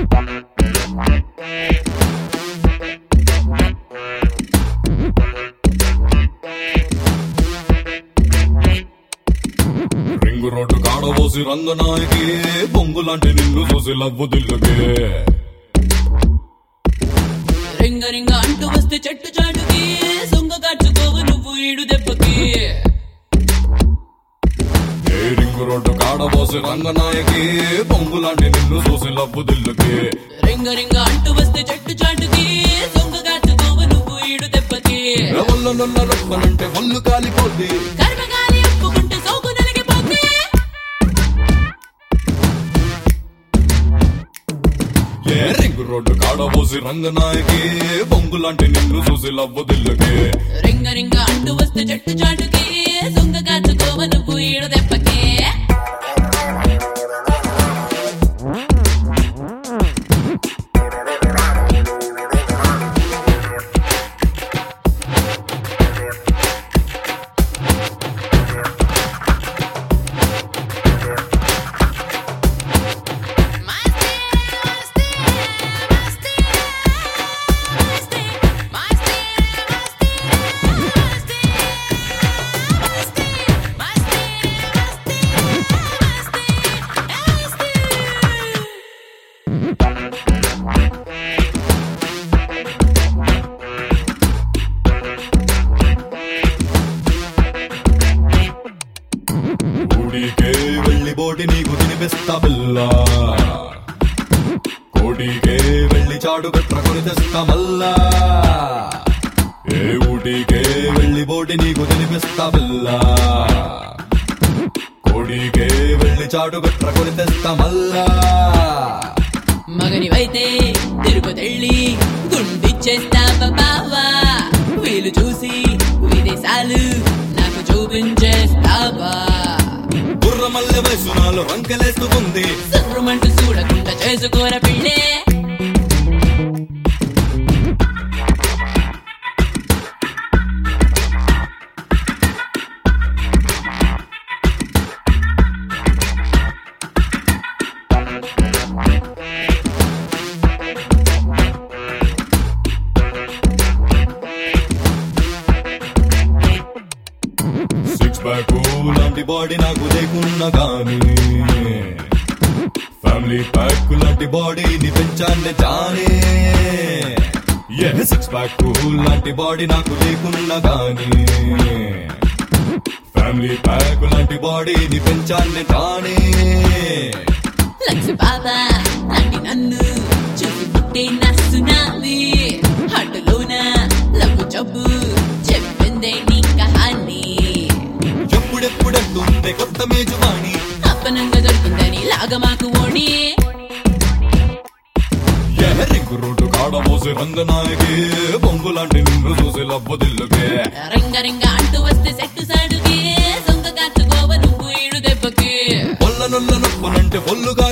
ring road కాడబోసి రంగనాయకి బొంగులాంటి నిన్ను చూసి లవ్వు దిల్లుకే రింగ రింగ అంటూ వస్తే చెట్టు చాటుకి సొంగ కట్టుకోవు నువ్వు ఈడు దెబ్బకి ఏ రింగు రోడ్డు కాడబోసి రంగనాయకి బొంగులాంటి నిన్ను చూసి లవ్వు దిల్లుకే రింగ రింగ అంటూ వస్తే చెట్టు చాటుకి సొంగ కట్టుకోవు నువ్వు ఈడు దెబ్బకి ఎవల్ల నొల్ల రొప్పనంటే ఒళ్ళు కాలిపోద్ది కర్మగాలి ఒప్పుకుంటే సోకు నలిగిపోతే ఏ రింగు రోడ్డు కాడబోసి రంగనాయకి బొంగులాంటి నిన్ను చూసి లవ్వు దిల్లుకే రింగ రింగ అంటూ వస్తే చెట్టు చాటుకి సొంగ కట్టుకోవు నువ్వు ఈడు దెబ్బకి ఊడికే వెళ్ళి బోటి నీకు తినిపిస్తా పిల్ల కోడికే వెళ్ళి చాడు గట్ర కొని తెస్తా మల్లా ఏ ఊటికే వెళ్ళి బోటి నీకు తినిపిస్తా పిల్ల కోడికే వెళ్ళి చాడు గట్ర కొని తెస్తా మల్లా మగనివైతే తిరుపతెళ్ళి గుండిచ్చేస్తావా బావా వీలు చూసి విదేశాలు నాకు చూపించేస్తావా బుర్ర మల్లె వయసు నాలో రంకెలేస్తుంది సుర్రుమంటూ చూడకుండా చేసుకోర పిల్లే సిక్స్ ప్యాక్ లాంటి బాడీ నాకు లేకున్నా గానీ ఫ్యామిలీ ప్యాక్ లాంటి బాడీని పెంచానే జానే ఏ సిక్స్ ప్యాక్ లాంటి బాడీ నాకు లేకున్నా గానీ ఫ్యామిలీ ప్యాక్ లాంటి బాడీని పెంచానే తానే లక్ష్మి బాబా లాంటి నన్ను చూసి పుట్టే నా సునామీ హట్టులోన లవ్వు జబ్బు చెప్పిందే నీ కహాని ఎప్పుడెప్పుడంటుంటే కొత్త మేజువాణి అప్పనంగా దొరికిందని లాగా మాకు ఓడి ఏ రింగు రోడ్డు కాడబోసి రంగనాయకి బొంగులాంటి నిన్ను చూసి లవ్వదిల్లుకే రింగ రింగ అంటూ వస్తే సెట్టు సాడుకి సొంగ కాచుకోవ నువ్వు ఈడు దెబ్బకి పొల్ల నొల్ల నొప్పునంటే పొల్లుగా